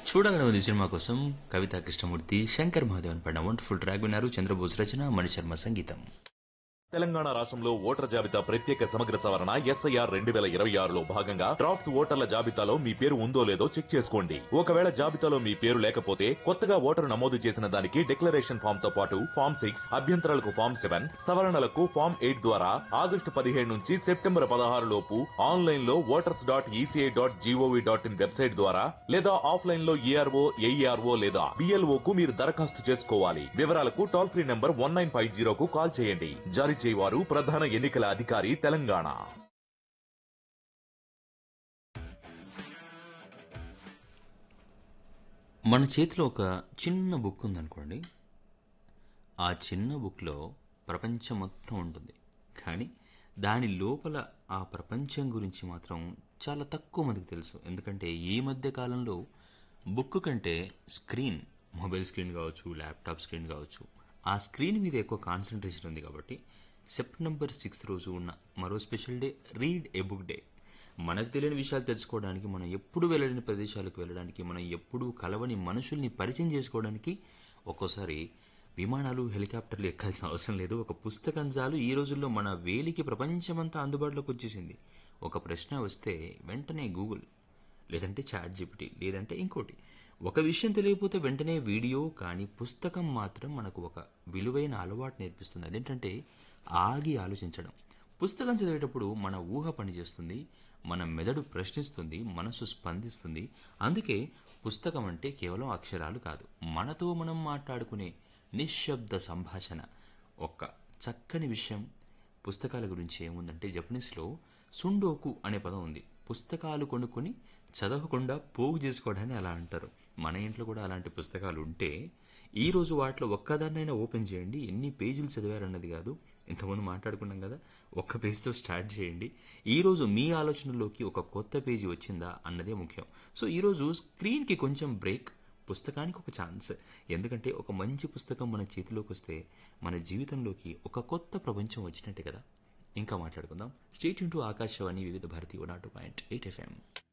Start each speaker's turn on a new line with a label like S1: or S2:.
S1: చూడాలని ఉంది సినిమా కోసం కవితా కృష్ణమూర్తి శంకర్ మహాదేవన్ పడిన వండర్ఫుల్ ట్రాక్ విన్నారు చంద్రబోస్ రచన మణిశర్మ సంగీతం
S2: తెలంగాణ రాష్ట్రంలో ఓటర్ జాబితా ప్రత్యేక సమగ్ర సవరణ ఎస్ఐఆర్ రెండు వేల ఇరవై ఆరులో భాగంగా డ్రాఫ్ట్స్ ఓటర్ల జాబితాలో మీ పేరు ఉందో లేదో చెక్ చేసుకోండి ఒకవేళ జాబితాలో మీ పేరు లేకపోతే కొత్తగా ఓటరు నమోదు చేసిన దానికి డిక్లరేషన్ ఫామ్ తో పాటు ఫామ్ సిక్స్ అభ్యంతరాలకు ఫామ్ సెవెన్ సవరణలకు ఫామ్ ఎయిట్ ద్వారా ఆగస్టు పదిహేడు నుంచి సెప్టెంబర్ పదహారు లోపు ఆన్లైన్ లో voters dot ECI dot GOV dot in website ద్వారా లేదా ఆఫ్లైన్ లో ఈఆర్ఓ ఏఈఆర్ఓ లేదా బిఎల్ఓ కు మీరు దరఖాస్తు చేసుకోవాలి వివరాలకు toll free number one nine five జీరోకు కాల్ చేయండి జారీ చేయవారు ప్రధాన ఎన్నికల అధికారి తెలంగాణ
S1: మన చేతిలో ఒక చిన్న బుక్ ఉందనుకోండి ఆ చిన్న బుక్లో ప్రపంచం మొత్తం ఉంటుంది కానీ దాని లోపల ఆ ప్రపంచం గురించి మాత్రం చాలా తక్కువ మందికి తెలుసు ఎందుకంటే ఈ మధ్య కాలంలో బుక్ కంటే స్క్రీన్ మొబైల్ స్క్రీన్ కావచ్చు ల్యాప్టాప్ స్క్రీన్ కావచ్చు ఆ స్క్రీన్ మీద ఎక్కువ కాన్సన్ట్రేషన్ ఉంది కాబట్టి సెప్టెంబర్ సిక్స్త్ రోజు ఉన్న మరో special day read a book day మనకు తెలియని విషయాలు తెలుసుకోవడానికి మనం ఎప్పుడు వెళ్ళలేని ప్రదేశాలకు వెళ్ళడానికి మనం ఎప్పుడూ కలవని మనుషుల్ని పరిచయం చేసుకోవడానికి ఒక్కోసారి విమానాలు హెలికాప్టర్లు ఎక్కాల్సిన అవసరం లేదు ఒక పుస్తకం చాలు ఈ రోజుల్లో మన వేలికి ప్రపంచమంతా అందుబాటులోకి వచ్చేసింది ఒక ప్రశ్న వస్తే వెంటనే గూగుల్ లేదంటే చాట్ జీపీటీ లేదంటే ఇంకోటి ఒక విషయం తెలియకపోతే వెంటనే వీడియో కానీ పుస్తకం మాత్రం మనకు ఒక విలువైన అలవాటు నేర్పిస్తుంది అదేంటంటే ఆగి ఆలోచించడం పుస్తకం చదివేటప్పుడు మన ఊహ పనిచేస్తుంది మన మెదడు ప్రశ్నిస్తుంది మనసు స్పందిస్తుంది అందుకే పుస్తకం అంటే కేవలం అక్షరాలు కాదు మనతో మనం మాట్లాడుకునే నిశ్శబ్ద సంభాషణ ఒక్క చక్కని విషయం పుస్తకాల గురించి ఏముందంటే జపనీస్లో సుండోకు అనే పదం ఉంది పుస్తకాలు కొనుక్కొని చదవకుండా పోగు చేసుకోవడాన్ని అలా అంటారు మన ఇంట్లో కూడా అలాంటి పుస్తకాలు ఉంటే ఈ రోజు వాటిలో ఒక్కదాన్నైనా ఓపెన్ చేయండి ఎన్ని పేజీలు చదివారన్నది కాదు ఇంతకుముందు మాట్లాడుకున్నాం కదా ఒక్క పేజీతో స్టార్ట్ చేయండి ఈ రోజు మీ ఆలోచనలోకి ఒక కొత్త పేజీ వచ్చిందా అన్నదే ముఖ్యం సో ఈరోజు స్క్రీన్కి కొంచెం బ్రేక్ పుస్తకానికి ఒక ఛాన్స్ ఎందుకంటే ఒక మంచి పుస్తకం మన చేతిలోకి వస్తే మన జీవితంలోకి ఒక కొత్త ప్రపంచం వచ్చినట్టే కదా ఇంకా మాట్లాడుకుందాం స్టేట్ ఇంటూ ఆకాశవాణి వివిధ భారతి నాటు పాయింట్ ఎయిట్ ఎఫ్ఎం